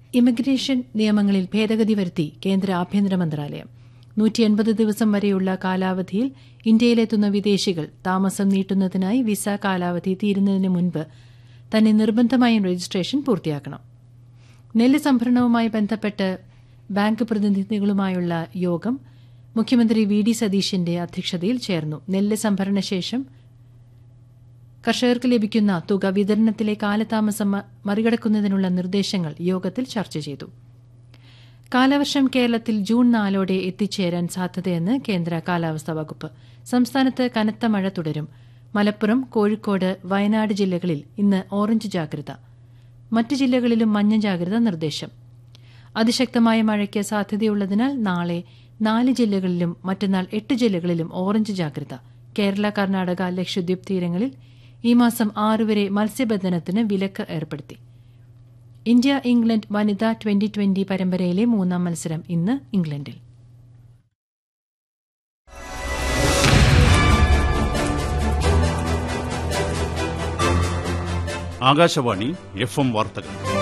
immigration നിയമങ്ങളിൽ ഭേദഗതി വരുത്തി കേന്ദ്ര ആഭ്യന്തര മന്ത്രാലയം നൂറ്റി എൺപത് ദിവസം വരെയുള്ള കാലാവധിയിൽ ഇന്ത്യയിലെത്തുന്ന വിദേശികൾ താമസം നീട്ടുന്നതിനായി വിസ കാലാവധി തീരുന്നതിന് മുൻപ് തന്നെ നിർബന്ധമായും രജിസ്ട്രേഷൻ പൂർത്തിയാക്കണം നെല്ല് സംഭരണവുമായി ബന്ധപ്പെട്ട് ബാങ്ക് പ്രതിനിധികളുമായുള്ള യോഗം മുഖ്യമന്ത്രി വി ഡി സതീശന്റെ അധ്യക്ഷതയിൽ ചേർന്നു നെല്ല് സംഭരണ ശേഷം കർഷകർക്ക് ലഭിക്കുന്ന തുക വിതരണത്തിലെ കാലതാമസം മറികടക്കുന്നതിനുള്ള നിർദ്ദേശങ്ങൾ യോഗത്തിൽ ചർച്ച ചെയ്തു കാലവർഷം കേരളത്തിൽ ജൂൺ നാലോടെ എത്തിച്ചേരാൻ സാധ്യതയെന്ന് കേന്ദ്ര കാലാവസ്ഥാ വകുപ്പ് സംസ്ഥാനത്ത് കനത്ത മഴ തുടരും മലപ്പുറം കോഴിക്കോട് വയനാട് ജില്ലകളിൽ ഇന്ന് ഓറഞ്ച് ജാഗ്രത മറ്റ് ജില്ലകളിലും മഞ്ഞ ജാഗ്രത നിർദ്ദേശം അതിശക്തമായ മഴയ്ക്ക് സാധ്യതയുള്ളതിനാൽ നാളെ നാല് ജില്ലകളിലും മറ്റന്നാൾ എട്ട് ജില്ലകളിലും ഓറഞ്ച് ജാഗ്രത കേരള കർണാടക ലക്ഷദ്വീപ് തീരങ്ങളിൽ ഈ മാസം ആറ് വരെ മത്സ്യബന്ധനത്തിന് വിലക്ക് ഏർപ്പെടുത്തി ഇന്ത്യ ഇംഗ്ലണ്ട് വനിതാ ട്വന്റി ട്വന്റി പരമ്പരയിലെ മൂന്നാം മത്സരം ഇന്ന് ഇംഗ്ലണ്ടിൽ ആകാശവാണി എഫ് എം വാർത്തകൾ